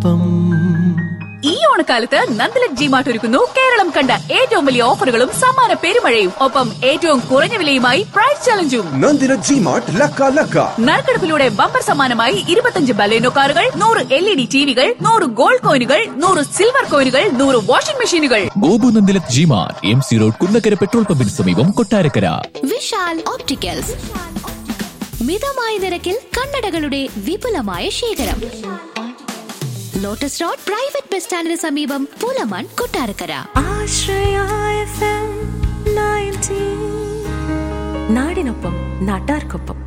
നാടിനൊപ്പം ഈ ഓണക്കാലത്ത് നന്ദലക് ജി മാർട്ട് ഒരുക്കുന്നു കേരളം കണ്ട ഏറ്റവും വലിയ ഓഫറുകളും സമ്മാന പെരുമഴയും ഒപ്പം ഏറ്റവും കുറഞ്ഞ വിലയുമായി പ്രൈസ് ചലഞ്ചും നന്ദിന ജി മാർട്ട് ലക്ക ലക്ക നറുക്കെടുപ്പിലൂടെ ബമ്പർ സമ്മാനമായി ഇരുപത്തഞ്ച് ബലേനോ കാറുകൾ നൂറ് എൽ ഇ ഡി ടിവികൾ നൂറ് ഗോൾഡ് കോയിനുകൾ നൂറ് സിൽവർ കോയിനുകൾ നൂറ് വാഷിംഗ് മെഷീനുകൾ ഗോപുനന്ദിലത് ജിമാർ M C road Kunnakkara petrol പമ്പിന് സമീപം കൊട്ടാരക്കര വിശാൽ ഓപ്റ്റിക്കൽസ് മിതമായ നിരക്കിൽ കണ്ണടകളുടെ വിപുലമായ ശേഖരം ലോട്ടസ് റോഡ് പ്രൈവറ്റ് ബസ് സ്റ്റാൻഡിന് സമീപം Pulamon Kottarakkara Ashraya F M ninety നാടിനൊപ്പം നാട്ടാർക്കൊപ്പം